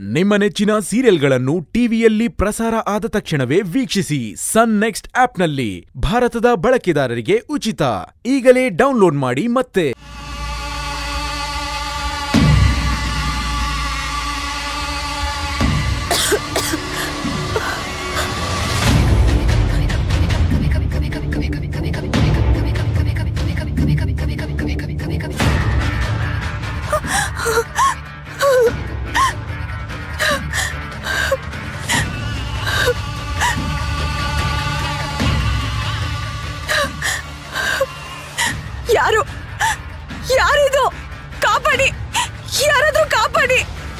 ನಿಮ್ಮ ನೆಚ್ಚಿನ ಸೀರಿಯಲ್ಗಳನ್ನು ಟಿವಿಯಲ್ಲಿ ಪ್ರಸಾರ ಆದ ತಕ್ಷಣವೇ ವೀಕ್ಷಿಸಿ ಸನ್ ನೆಕ್ಸ್ಟ್ ಆಪ್ನಲ್ಲಿ ಭಾರತದ ಬಳಕೆದಾರರಿಗೆ ಉಚಿತ ಈಗಲೇ ಡೌನ್ಲೋಡ್ ಮಾಡಿ ಮತ್ತೆ ಯಾರು ಯಾರಿದು ಕಾಪಾಡಿ ಯಾರಾದ್ರೂ ಕಾಪಾಡಿ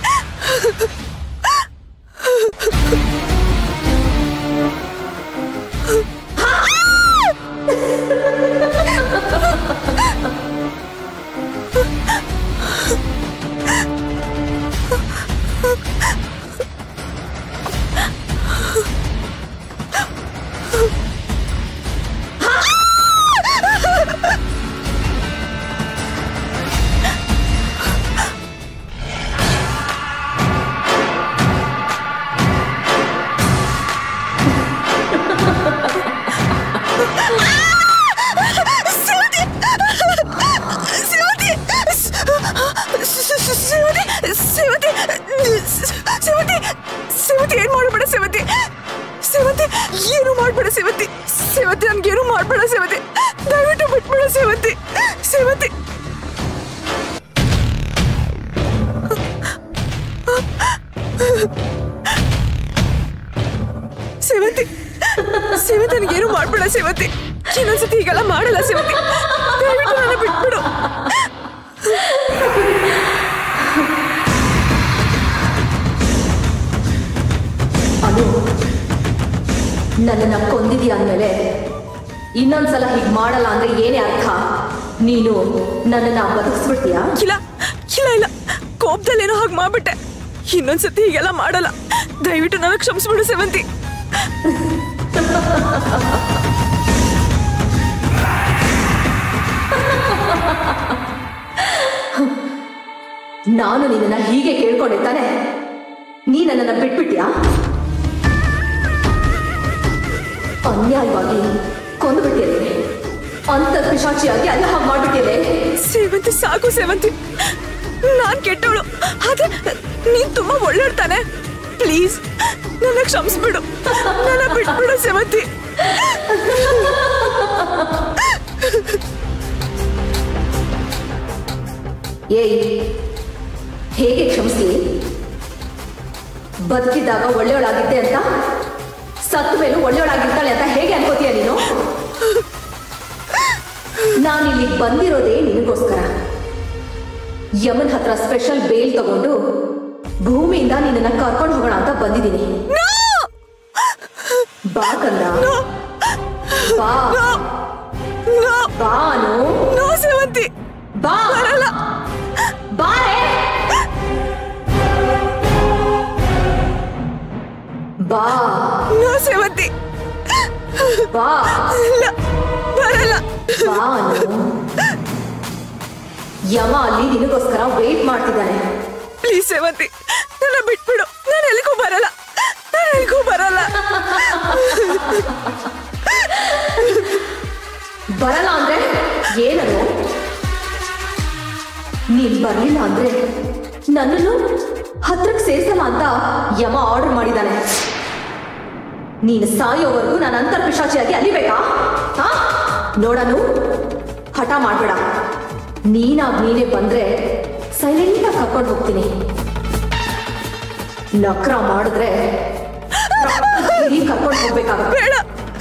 ಶಿವತಿ ಶಿವತಿ ಶಿವತಿ ಶಿವತಿ ಶಿವತಿ ಶಿವತಿ ಏನ್ ಮಾಡ್ಬೇಡ ಶಿವತಿ ಶಿವತಿ ಏನು ಮಾಡ್ಬೇಡ ಶಿವತಿ ಶಿವತಿ ನನ್ಗೇನು ಮಾಡ್ಬೇಡ ಶಿವತಿ ದಯವಿಟ್ಟು ಬಿಟ್ಬೇಡ ಶಿವತಿ ಶಿವತಿ ಶಿವತಿ ಶಿವತಿ ನನಗೇನು ಮಾಡ್ಬೇಡ ಶಿವತಿ ಇನ್ನೊಂದ್ಸತಿ ಹೀಗೆಲ್ಲ ಮಾಡಲ್ಲ ಶಿವತಿ ದಯವಿಟ್ಟು ನನ್ನ ಬಿಟ್ಬಿಡು ಅನು ನನ್ನನ್ನ ಕೊಂದಿದ್ಯಾ ಅಂದಮೇಲೆ ಇನ್ನೊಂದ್ಸಲ ಹೀಗೆ ಮಾಡಲ್ಲ ಅಂದ್ರೆ ಏನೇ ಅರ್ಥ ನೀನು ನನ್ನನ್ನ ಬದುಕಿಸ್ಬಿಡ್ತೀಯಾ ಇಲ್ಲ ಇಲ್ಲ ಇಲ್ಲ ಕೋಪದಲ್ಲೇನೋ ಹಾಗೆ ಮಾಡ್ಬಿಟ್ಟೆ ಇನ್ನೊಂದ್ಸತಿ ಹೀಗೆಲ್ಲ ಮಾಡಲ್ಲ ದಯವಿಟ್ಟು ನನಗೆ ಕ್ಷಮಿಸ್ಬಿಡು ಸೇವಂತಿ ನಾನು ನಿನ್ನನ್ನ ಹೀಗೆ ಕೇಳ್ಕೊಂಡೆ ತಾನೆ ನೀ ನನ್ನನ್ನ ಬಿಟ್ಬಿಟ್ಯಾ ಅನ್ಯಾಯವಾಗಿ ಕೊಂದುಬಿಟ್ಟಿದೆ ಅಂತ ಪಿಶಾಚಿಯಾಗಿ ಅಲ್ಲ ಹಾಗೆ ಮಾಡ್ಬಿಟ್ಟಿದೆ ಸೇವಂತಿ ಸಾಕು ಸೇವಂತಿ ನಾನ್ ಕೆಟ್ಟವಳು ಆದ್ರೆ ನೀನ್ ತುಂಬಾ ಒಳ್ಳೆಡ್ತಾನೆ ಪ್ಲೀಸ್ ನನ್ನ ಕ್ಷಮಿಸ್ಬಿಡು ನನ್ನ ಬಿಟ್ಬಿಡು ಸೇವಂತಿ ಏಯ್ ಹೇಗೆ ಕ್ಷಮಿಸಿ ಬದುಕಿದ್ದಾಗ ಒಳ್ಳೆಯವಳಾಗಿದ್ದೆ ಅಂತ ಸತ್ತ ಮೇಲೂ ಒಳ್ಳೆಯವಳಾಗಿರ್ತಾಳೆ ಅಂತ ಹೇಗೆ ಅನ್ಕೋತೀಯ ನೀನು ನಾನಿಲ್ಲಿ ಬಂದಿರೋದೇ ನಿನಗೋಸ್ಕರ ಯಮನ್ ಹತ್ರ ಸ್ಪೆಷಲ್ ಬೇಲ್ ತಗೊಂಡು ಭೂಮಿಯಿಂದ ನಿನ್ನನ್ನ ಕರ್ಕೊಂಡು ಹೋಗೋಣ ಅಂತ ಬಂದಿದ್ದೀನಿ ಬಾ ಕಂದ ಬಾ ನೋ ಬಾನು ನೋ ಸೇವಂತಿ ಬಾ ಬರಲ್ಲ ಬಾರೆ ಬಾ ನೋ ಸೇವಂತಿ ಬಾ ಇಲ್ಲ ಬರಲ್ಲ ಬಾನು ಯಮ ಅಲ್ಲಿ ನಿನಗೋಸ್ಕರ ವೇಟ್ ಮಾಡ್ತಿದ್ದಾನೆ ಪ್ಲೀಸ್ ಸೇವಂತಿ ನನ್ನ ಬಿಟ್ಬಿಡು ನಾನು ಎಲ್ಲಿಗೂ ಬರಲ್ಲ ನಾನು ಎಲ್ಲಿಗೂ ಬರಲ್ಲ ಬರಲ್ಲ ಅಂದ್ರೆ ಏನದು ನೀನ್ ಬರ್ಲಿಲ್ಲ ಅಂದ್ರೆ ನನ್ನನ್ನು ಹತ್ರಕ್ಕೆ ಸೇರ್ಸಲ್ಲ ಅಂತ ಯಮ ಆರ್ಡರ್ ಮಾಡಿದ್ದಾನೆ ನೀನು ಸಾಯೋವರೆಗೂ ನಾನು ಅಂತರ್ ಪಿಶಾಚಿಯಾಗಿ ಅಲಿಬೇಕಾ ಹಾ ನೋಡನು ಹಠ ಮಾಡ್ಬೇಡ ನೀನಾಗ್ ನೀನೇ ಬಂದ್ರೆ ಸೈಲೆಂಟಾಗಿ ಕರ್ಕೊಂಡು ಹೋಗ್ತೀನಿ ನಕ್ರ ಮಾಡಿದ್ರೆ ಕರ್ಕೊಂಡು ಹೋಗ್ಬೇಕಾಗತ್ತೆ ಬೇಡ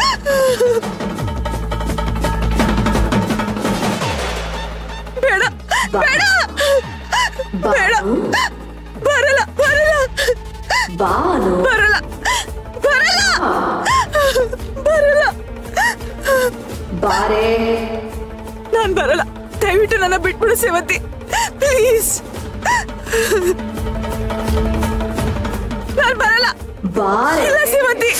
ಬೇಡ ಬೇಡ ಬೇಡ ಬಾನು ಬರಲ್ಲ ಬರಲ್ಲ ಬಾನು ಬರಲ್ಲ ಬರಲ್ಲ ಬರಲ್ಲ ಬಾರೆ ನಾನ್ ಬರಲ್ಲ ದಯವಿಟ್ಟು ನನ್ನ ಬಿಟ್ಬಿಡು ಸೇವಂತಿ ಪ್ಲೀಸ್ ನಾನ್ ಬರಲ್ಲ ಬಾರೆ ಇಲ್ಲ ಸೇವಂತಿ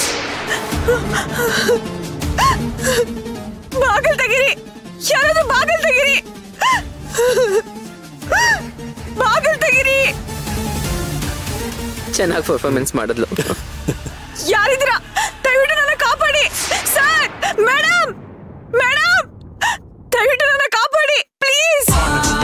ಬಾಗಿಲ್ ತೆಗೀರಿ ಯಾರಾದ್ರೂ ಬಾಗಿಲ್ ತೆಗೀರಿ ಬಾಗಿಲ್ ತೆಗೀರಿ ಚೆನ್ನಾಗಿ ಪರ್ಫಾರ್ಮೆನ್ಸ್ ಮಾಡಿದ್ಲು ಯಾರಿದ್ದೀರಾ ದಯವಿಟ್ಟು ನನ್ನ ಕಾಪಾಡಿ ಸರ್ ಮೇಡಮ್ ಮೇಡಮ್ ದಯವಿಟ್ಟು ನನ್ನ ಕಾಪಾಡಿ ಪ್ಲೀಸ್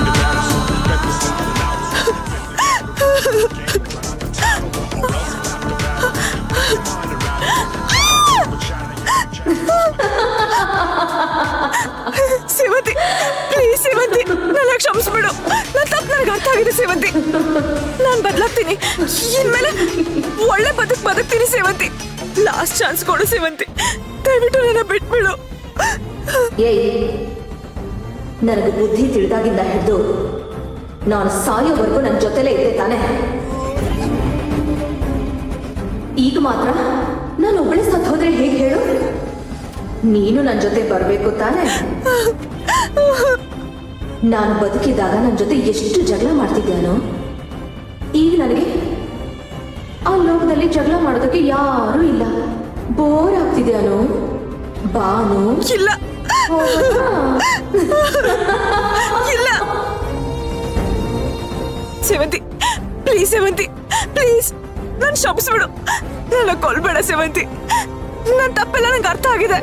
ಸೇವಂತಿ ಪ್ಲೀಸ್ ಸೇವಂತಿ ನನ್ನ ಕ್ಷಮಿಸ್ಬಿಡು ನನ್ನ ತಪ್ಪು ನನಗೆ ಅರ್ಥ ಆಗಿದೆ ಸೇವಂತಿ ನಾನು ಬದಲಾಗ್ತೀನಿ ಇನ್ಮೇಲೆ ಒಳ್ಳೆ ಬದುಕು ಬದುಕ್ತೀನಿ ಸೇವಂತಿ ಲಾಸ್ಟ್ ಚಾನ್ಸ್ ಕೊಡು ಸೇವಂತಿ ದಯವಿಟ್ಟು ನನ್ನ ಬಿಟ್ಬಿಡು ಏಯ್ ನನಗೆ ಬುದ್ಧಿ ತಿಳಿದಾಗಿಂದ ಹಿಡಿದು ನಾನು ಸಾಯೋವರೆಗೂ ನನ್ನ ಜೊತೆಲೇ ಇದ್ದೆ ತಾನೆ ಈಗ ಮಾತ್ರ ನಾನು ಒಬ್ಬಳೇ ಸತ್ ಹೋದ್ರೆ ಹೇಗೆ ಹೇಳು ನೀನು ನನ್ನ ಜೊತೆ ಬರಬೇಕು ತಾನೆ ನಾನು ಬದುಕಿದಾಗ ನನ್ನ ಜೊತೆ ಎಷ್ಟು ಜಗಳ ಮಾಡ್ತಿದ್ಯಾನು ಈಗ ನನಗೆ ಆ ಲೋಕದಲ್ಲಿ ಜಗಳ ಮಾಡೋದಕ್ಕೆ ಯಾರೂ ಇಲ್ಲ ಬೋರ್ ಆಗ್ತಿದ್ಯಾನು ಬಾನು ಇಲ್ಲ ಇಲ್ಲ ಸೇವಂತಿ ಪ್ಲೀಸ್ ಸೇವಂತಿ ಪ್ಲೀಸ್ ನನ್ ಶಪಿಸ್ಬಿಡು ನನ್ನ ಕೊಲ್ಬೇಡ ಸೇವಂತಿ ನನ್ ತಪ್ಪೆಲ್ಲ ನಂಗೆ ಅರ್ಥ ಆಗಿದೆ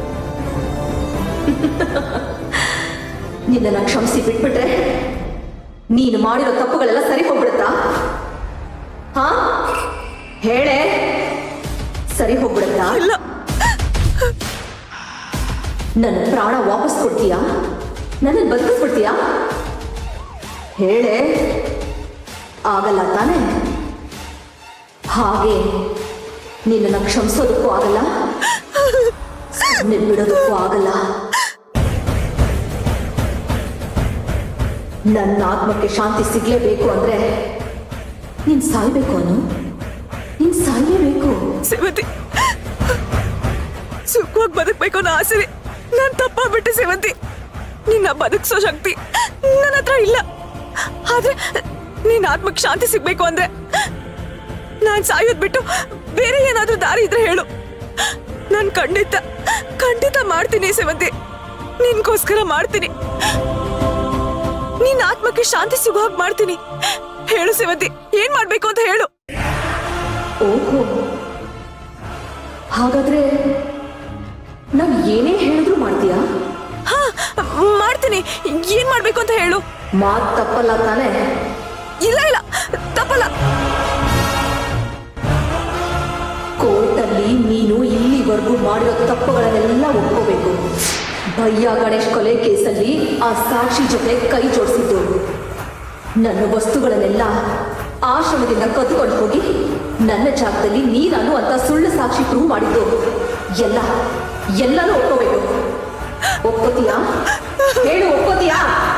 ನಿನ್ನನ್ನು ಕ್ಷಮಿಸಿ ಬಿಟ್ಬಿಟ್ರೆ ನೀನು ಮಾಡಿರೋ ತಪ್ಪುಗಳೆಲ್ಲ ಸರಿ ಹೋಗ್ಬಿಡುತ್ತಾ ಹಾ ಹೇಳೆ ಸರಿ ಹೋಗ್ಬಿಡುತ್ತಾ ಇಲ್ಲ ನನ್ನ ಪ್ರಾಣ ವಾಪಸ್ ಕೊಡ್ತೀಯಾ ನನ್ನನ್ನು ಬದುಕಿಸ್ಬಿಡ್ತೀಯಾ ಹೇಳೆ ಆಗಲ್ಲ ತಾನೆ ಹಾಗೆ ನಿನ್ನನ್ನು ಕ್ಷಮಿಸೋದಕ್ಕೂ ಆಗಲ್ಲ ಬಿಡೋದಕ್ಕೂ ಆಗಲ್ಲ ನನ್ನ ಆತ್ಮಕ್ಕೆ ಶಾಂತಿ ಸಿಗ್ಲೇಬೇಕು ಅಂದ್ರೆ ನೀನ್ ಸಾಯ್ಬೇಕು ಅನು ನೀನ್ ಸಾಯ್ಲೇಬೇಕು ಸೇವಂತಿ ಸುಖವಾಗಿ ಬದುಕ್ಬೇಕು ಅನ್ನೋ ಆಸೆ ನಾನ್ ತಪ್ಪಾಗ್ಬಿಟ್ಟೆ ಸೇವಂತಿ ನಿನ್ನ ಬದುಕ್ಸೋ ಶಕ್ತಿ ನನ್ನ ಹತ್ರ ಇಲ್ಲ ಆದ್ರೆ ನಿನ್ನ ಆತ್ಮಕ್ಕೆ ಶಾಂತಿ ಸಿಗ್ಬೇಕು ಅಂದ್ರೆ ನಾನ್ ಸಾಯೋದ್ ಬಿಟ್ಟು ಬೇರೆ ಏನಾದ್ರೂ ದಾರಿ ಇದ್ರೆ ಹೇಳು ನಾನ್ ಖಂಡಿತ ಖಂಡಿತ ಮಾಡ್ತೀನಿ ಸೇವಂತಿ ನಿನ್ಗೋಸ್ಕರ ಮಾಡ್ತೀನಿ ನಿನ್ನ ಆತ್ಮಕ್ಕೆ ಶಾಂತಿ ಸಿಗೋ ಹಾಗೆ ಮಾಡ್ತೀನಿ ಹೇಳು ಸೇವಂತಿ ಏನ್ ಮಾಡ್ಬೇಕು ಅಂತ ಹೇಳು ಓಹೋ ಹಾಗಾದ್ರೆ ನಾನು ಏನೇ ಹೇಳಿದ್ರು ಮಾಡ್ತೀಯಾ ಹಾ ಮಾಡ್ತೀನಿ ಏನ್ ಮಾಡ್ಬೇಕು ಅಂತ ಹೇಳು ಮಾತ್ ತಪ್ಪಲ್ಲ ತಾನೆ ಇಲ್ಲ ಇಲ್ಲ ತಪ್ಪಲ್ಲ ಕೋರ್ಟಲ್ಲಿ ನೀನು ಇಲ್ಲಿವರೆಗೂ ಮಾಡಿರೋ ತಪ್ಪುಗಳನ್ನೆಲ್ಲ ಒಪ್ಕೋಬೇಕು ಭಯ್ಯ ಗಣೇಶ್ ಕೊಲೆ ಕೇಸಲ್ಲಿ ಆ ಸಾಕ್ಷಿ ಜೊತೆ ಕೈ ಜೋಡಿಸಿದ್ದು ನನ್ನ ವಸ್ತುಗಳನ್ನೆಲ್ಲ ಆಶ್ರಮದಿಂದ ಕದ್ದುಕೊಂಡು ಹೋಗಿ ನನ್ನ ಜಾಗದಲ್ಲಿ ನೀನಾನು ಅಂತ ಸುಳ್ಳು ಸಾಕ್ಷಿ ಪ್ರೂವ್ ಮಾಡಿದ್ದು ಎಲ್ಲ ಎಲ್ಲನೂ ಒಪ್ಕೋಬೇಕು ಒಪ್ಕೋತೀಯಾ ಹೇಳು ಒಪ್ಕೋತೀಯಾ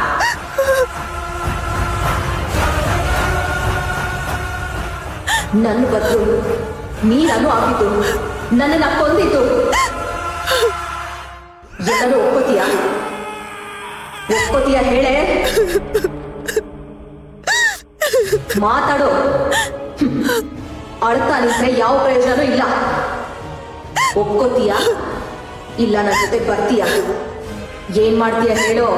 ನನ್ನ ಬದಲು ನೀನನ್ನು ಆಗಿದ್ದು ನನ್ನನ್ನ ಕೊಂದಿದ್ದು ಎಲ್ಲರೂ ಒಪ್ಕೋತೀಯಾ ಒಪ್ಕೋತೀಯಾ ಹೇಳೆ ಮಾತಾಡೋ ಹ್ಮ್. ಅಳ್ತಾ ನಿಂತ್ರೆ ಯಾವ ಪ್ರಯೋಜನನೂ ಇಲ್ಲ ಒಪ್ಕೋತೀಯಾ ಇಲ್ಲ ನನ್ನ ಜೊತೆ ಬರ್ತೀಯಾ ಏನ್ ಮಾಡ್ತೀಯ ಹೇಳೋ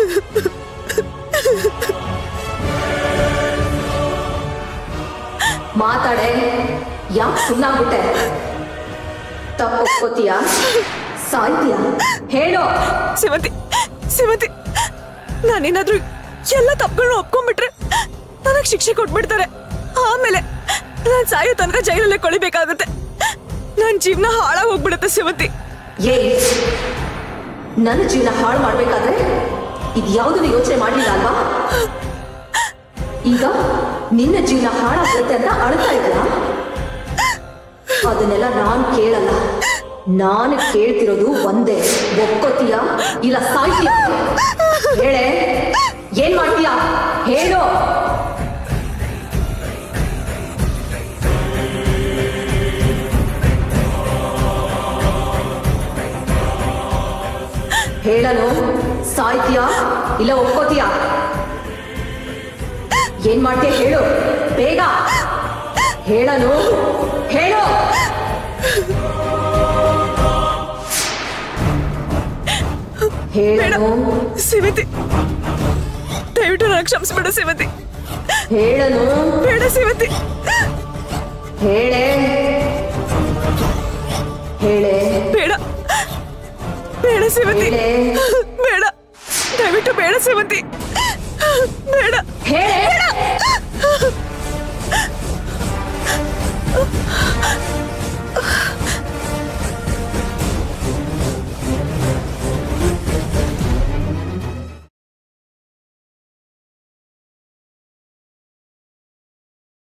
ಮಾತಾಡೆ ಯಾಕೆ ಸುಮ್ಮನಾಗ್ಬಿಟ್ಟೆ ತಪ್ಪು ಒಪ್ಕೋತೀಯಾ ಸಾಯ್ತೀಯಾ ಹೇಳೋ ಸೇವಂತಿ ಸೇವಂತಿ ನಾನೇನಾದ್ರೂ ಎಲ್ಲ ತಪ್ಪುಗಳನ್ನ ಒಪ್ಕೊಂಡ್ಬಿಟ್ರೆ ನನಗ್ ಶಿಕ್ಷೆ ಕೊಟ್ಬಿಡ್ತಾರೆ ಆಮೇಲೆ ನಾನ್ ಸಾಯೋ ತನಕ ಜೈಲಲ್ಲೇ ಕೊಳಿಬೇಕಾಗುತ್ತೆ ನನ್ ಜೀವನ ಹಾಳಾಗ್ ಹೋಗ್ಬಿಡುತ್ತೆ ಸೇವಂತಿ ಏ ನನ್ನ ಜೀವನ ಹಾಳು ಮಾಡ್ಬೇಕಾದ್ರೆ ಇದು ಯಾವುದನ್ನು ಯೋಚನೆ ಮಾಡಲಿಲ್ಲ ಅಲ್ವಾ ಈಗ ನಿನ್ನ ಜೀವನ ಹಾಳಾಗುತ್ತೆ ಅಂತ ಅಳ್ತಾ ಇದೆಯಾ ಅದನ್ನೆಲ್ಲ ನಾನು ಕೇಳಲ್ಲ ನಾನು ಕೇಳ್ತಿರೋದು ಒಂದೇ ಒಪ್ಕೋತೀಯಾ ಇಲ್ಲ ಸಾಯ್ತೀಯಾ ಹೇಳೆ ಏನ್ ಮಾಡ್ತೀಯಾ ಹೇಳು ಹೇಳಲು ಸಾಯ್ತೀಯಾ ಇಲ್ಲ ಒಪ್ಕೋತೀಯಾ ಏನ್ ಮಾಡ್ತೀಯ ಹೇಳು ಬೇಗ ಹೇಳಲು ಹೇಳು ಹೇಳನು ಸೇವಂತಿ ದಯವಿಟ್ಟು ನನಗೆ ಕ್ಷಮಿಸ್ಬಿಡು ಸೇವಂತಿ ಹೇಳನು ಬೇಡ ಸೇವಂತಿ ಹೇಳೆ ಹೇಳೆ ಬೇಡ ಬೇಡ ಸೇವತಿ ಹೇಳೆ ಬೇಡ ದಯವಿಟ್ಟು ಬೇಡ ಸೇವತಿ ಬೇಡ ಹೇಳೆ